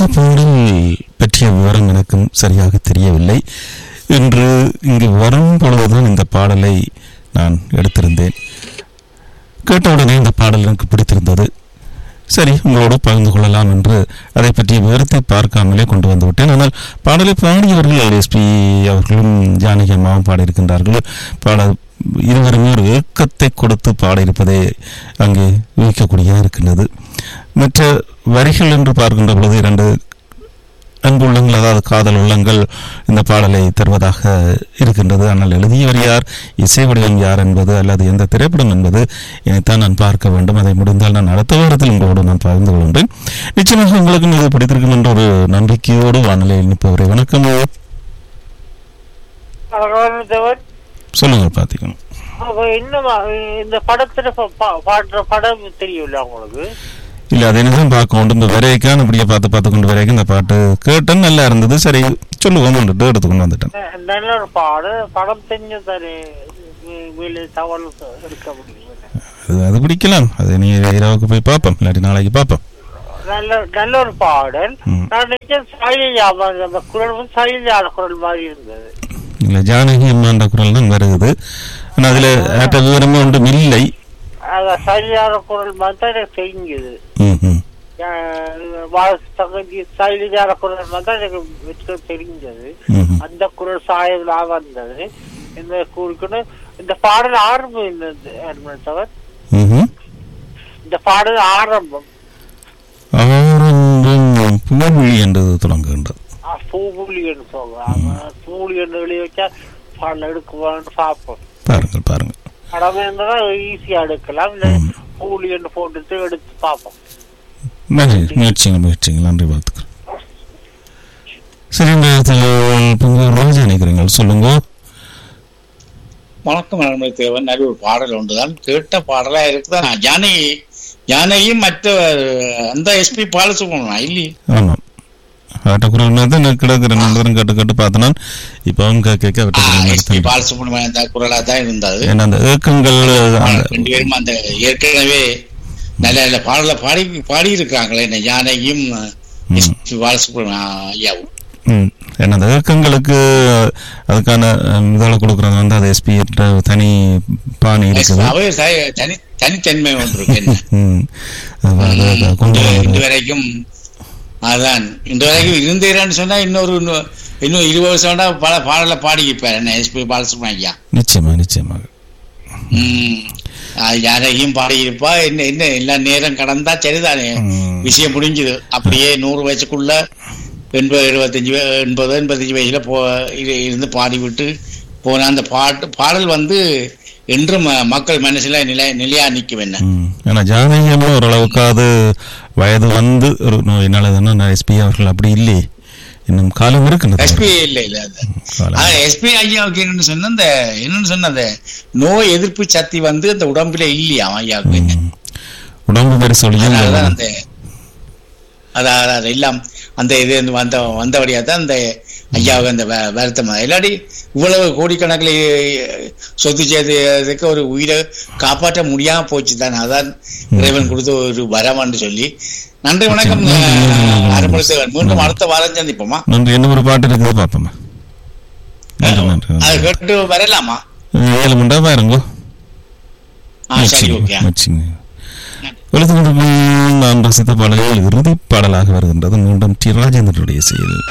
அடுத்த பாடல் பற்றிய விவரம் எனக்கும் சரியாக தெரியவில்லை இன்று இங்கு வரும் பொழுதுதான் இந்த பாடலை நான் எடுத்திருந்தேன் கேட்டவுடனே இந்த பாடல் எனக்கு பிடித்திருந்தது சரி உங்களோடு பகிர்ந்து கொள்ளலாம் என்று அதை பற்றிய விவரத்தை பார்க்காமலே கொண்டு வந்து விட்டேன் ஆனால் பாடலை பாடியவர்கள் எஸ்பி அவர்களும் ஜானகி அம்மாவும் பாடியிருக்கின்றார்கள் பாட இருவருமே ஒரு ஏக்கத்தை கொடுத்து பாடியிருப்பதை அங்கே ஊகிக்கக்கூடியதாக இருக்கின்றது மற்ற வரிகள் என்று பார்க்கின்ற பொழுது இரண்டு அன்புள்ளங்கள் அதாவது காதல் உள்ளங்கள் இந்த பாடலை தருவதாக இருக்கின்றது ஆனால் எழுதியவர் யார் இசை வடிவம் யார் என்பது அல்லது எந்த திரைப்படம் என்பது இதைத்தான் நான் பார்க்க வேண்டும் அதை முடிந்தால் நான் அடுத்த வாரத்தில் உங்களோடு நான் பகிர்ந்து கொள்கின்றேன் நிச்சயமாக உங்களுக்கு இது பிடித்திருக்கும் என்ற ஒரு நம்பிக்கையோடு வானிலையில் நிற்பவரை வணக்கம் தேவன் சொல்லுங்க பார்த்தீங்கன்னா அப்ப இன்னும் இந்த படத்துல பா- பா- பாடுற படம் தெரியும்ல உங்களுக்கு இல்லை அது என்னதான் பார்க்க வேண்டும் இந்த வரைக்கான இப்படியே பார்த்து பார்த்து கொண்டு வரைக்கும் இந்த பாட்டு கேட்டேன் நல்லா இருந்தது சரி சொல்லுவோம் எடுத்து கொண்டு வந்துட்டேன் ந- நல்ல ஒரு பாடு படம் தெரிஞ்சு தானே வீடு தகவல் எடுக்க முடியும் அது அது பிடிக்கலாம் அது நீ இரவுக்கு போய் பார்ப்போம் இல்லாட்டி நாளைக்கு பார்ப்போம் நல்ல நல்ல ஒரு பாடல் ம். நான் நினைச்சேன் சைலஜா மாதிரி அந்த குரல் வந்து சைலஜான குரல் மாதிரி இருந்தது இல்லை ஜானகி அம்மான்ற குரல் தான் வருது ஆனால் அதில் ஏற்ற விவரமே ஒன்றும் இல்லை அந்த சைலஜான குரல் மாதிரி தான் எனக்கு தெரிஞ்சது ம் ம் வாய்ஸ் தகுதி சைலஜான குரல் மாதிரி தான் எனக்கு வச்சுக்க தெரிஞ்சது ம் அந்த குரல் சாயலா வந்தது இந்த குறிக்கணும் இந்த பாடல் ஆரம்பம் என்னது தவிர ம் இந்த பாடல் ஆரம்பம் ஆரம்பம் பூமொழி என்றது தொடங்குகின்றது ஆ, பூமொழி என்று சொல்லுவாங்க பூமொழி என்று எழுதி வச்சா பாடல் எடுக்குவான்னு பார்ப்போம் பாருங்கள் பாருங்கள் படம் இருந்தா ஈஸியா எடுக்கலாம் இல்ல பூமொழி என்று போட்டுட்டு எடுத்து பார்ப்போம் நன்றி முயற்சிங்க முயற்சிங்க நன்றி வாழ்த்துக்கள் சரி இந்த இடத்துல பொங்க ராஜா நினைக்கிறீங்க சொல்லுங்க வணக்கம் நண்பர் தேவன் நல்ல ஒரு பாடல் ஒன்றுதான் கேட்ட பாடலா இருக்குதான் நான் ஜானகி ஜானகியும் மற்ற அந்த எஸ்பி பாலசுப்ரமணியம் இல்லையே ஆமாம் அவட்ட குரல் மாதிரி தான் எனக்கு கிடக்குற நண்பரும் கேட்டு கேட்டு பார்த்தேன் நான் இப்போ அவங்க கேட்க கேட்க அவட்ட குரல் மாதிரி எஸ்பி தான். பாலசுப்ரமணியம் அந்த குரலா தான் இருந்தது ஏன்னா அந்த ஏக்கங்கள் அந்த ரெண்டு பேரும் அந்த ஏற்கனவே நல்ல நல்ல பாடல பாடி பாடி இருக்காங்களே இந்த ஜானகியும் எஸ்பி பாலசுப்ரமணியம் ஐயாவும் ம், ஏன்னா அந்த ஏக்கங்களுக்கு அதுக்கான இதால் கொடுக்குறது வந்து அது எஸ்பி தனி பாணி இருக்குது அவை த- தனி தனித்தன்மை ஒன்று இருக்கு என்ன ம். அது அது- அது கொண்டு இந்த- வருது. இந்த வரைக்கும் அதான் இந்த வரைக்கும் இருந்தீரான்னு சொன்னா இன்னொரு இன்னும் இன்னும் இருபது வருஷம் வேணா பல பாடல பாடிக்கிப்பாரு என்ன எஸ்பி பாலசுப்ரமணியம் ஐயா நிச்சயமா நிச்சயமாக ம். அது யாரையும் பாடியிருப்பா என்ன என்ன எல்லா நேரம் கடந்தா சரிதானே ம். விஷயம் முடிஞ்சது அப்படியே நூறு வயசுக்குள்ள எண்பது எழுபத்தஞ்சு வய- எண்பது எண்பத்தஞ்சு வயசுல போ இரு- இருந்து பாடிவிட்டு போன அந்த பாட்டு பாடல் வந்து என்றும் ம- மக்கள் மனசுல நிலை நிலையா நிற்கும் என்ன ம். ஏன்னா ஜானகியம்மா ஓரளவுக்காவது வயது வந்து ஒரு நோயினால தானே எஸ்பி அவர்கள் அப்படி இல்லை இன்னும் காலம் இருக்கு எஸ்பி இல்ல இல்ல அது காலம் எஸ்பி ஐயாவுக்கு என்னன்னு சொன்ன அந்த என்னன்னு சொன்ன அந்த நோய் எதிர்ப்பு சக்தி வந்து அந்த உடம்புல இல்லையா ஐயாவுக்கு ம். உடம்பு பேர் சொல்லியும் அதனாலதான் அந்த அதான் அதான் எல்லாம் அந்த இது வந்த வந்தபடியா தான் அந்த ஐயாவுக்கு அந்த வ- வருத்தம் இல்லாட்டி இவ்வளவு கோடிக்கணக்கில் சொத்து சேர்த்துக்கு ஒரு உயிரை காப்பாற்ற முடியாம போச்சு தானே அதான் இறைவன் கொடுத்த ஒரு வரம்னு சொல்லி நன்றி வணக்கம் அருமலசேவன் மீண்டும் அடுத்த வாரம் சந்திப்போமா நன்றி என்ன ஒரு பாட்டு இருக்குது பார்ப்போமா நன்றி நன்றி அது நன்றி. கேட்டு வரலாமா ஏழு மண்டா பாருங்க ஆ சரி ஓகே வச்சுங்க எழுத்து கொண்டிருக்கும் நான் ரசித்த பாடல்கள் இறுதி பாடலாக வருகின்றது மீண்டும் டி ராஜேந்திரனுடைய செயல்